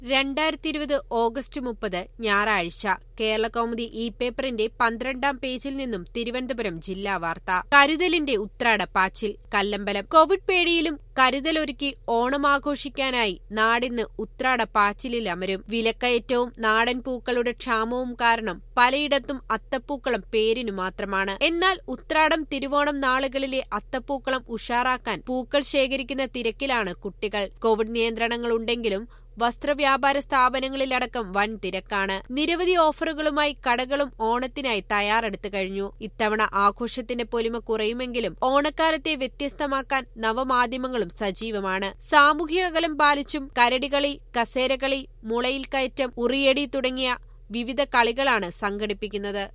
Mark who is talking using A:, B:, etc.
A: രണ്ടായിരത്തി ഇരുപത് ഓഗസ്റ്റ് മുപ്പത് ഞായറാഴ്ച കേരളകൗമുദി ഇ പേപ്പറിന്റെ പന്ത്രണ്ടാം പേജിൽ നിന്നും തിരുവനന്തപുരം ജില്ലാ വാർത്ത കരുതലിന്റെ ഉത്രാടപ്പാച്ചിൽ കല്ലമ്പലം കോവിഡ് പേടിയിലും കരുതലൊരുക്കി ഓണമാഘോഷിക്കാനായി നാടിന്ന് ഉത്രാടപ്പാച്ചിലിൽ അമരും വിലക്കയറ്റവും നാടൻ പൂക്കളുടെ ക്ഷാമവും കാരണം പലയിടത്തും അത്തപ്പൂക്കളം പേരിനു മാത്രമാണ് എന്നാൽ ഉത്രാടം തിരുവോണം നാളുകളിലെ അത്തപ്പൂക്കളം ഉഷാറാക്കാൻ പൂക്കൾ ശേഖരിക്കുന്ന തിരക്കിലാണ് കുട്ടികൾ കോവിഡ് നിയന്ത്രണങ്ങളുണ്ടെങ്കിലും വസ്ത്രവ്യാപാര സ്ഥാപനങ്ങളിലടക്കം വൻ തിരക്കാണ് നിരവധി ഓഫറുകളുമായി കടകളും ഓണത്തിനായി തയ്യാറെടുത്തു കഴിഞ്ഞു ഇത്തവണ ആഘോഷത്തിന്റെ പൊലിമ കുറയുമെങ്കിലും ഓണക്കാലത്തെ വ്യത്യസ്തമാക്കാൻ നവമാധ്യമങ്ങളും സജീവമാണ് സാമൂഹ്യ അകലം പാലിച്ചും കരടികളി കസേരകളി മുളയിൽ കയറ്റം ഉറിയടി തുടങ്ങിയ വിവിധ കളികളാണ് സംഘടിപ്പിക്കുന്നത്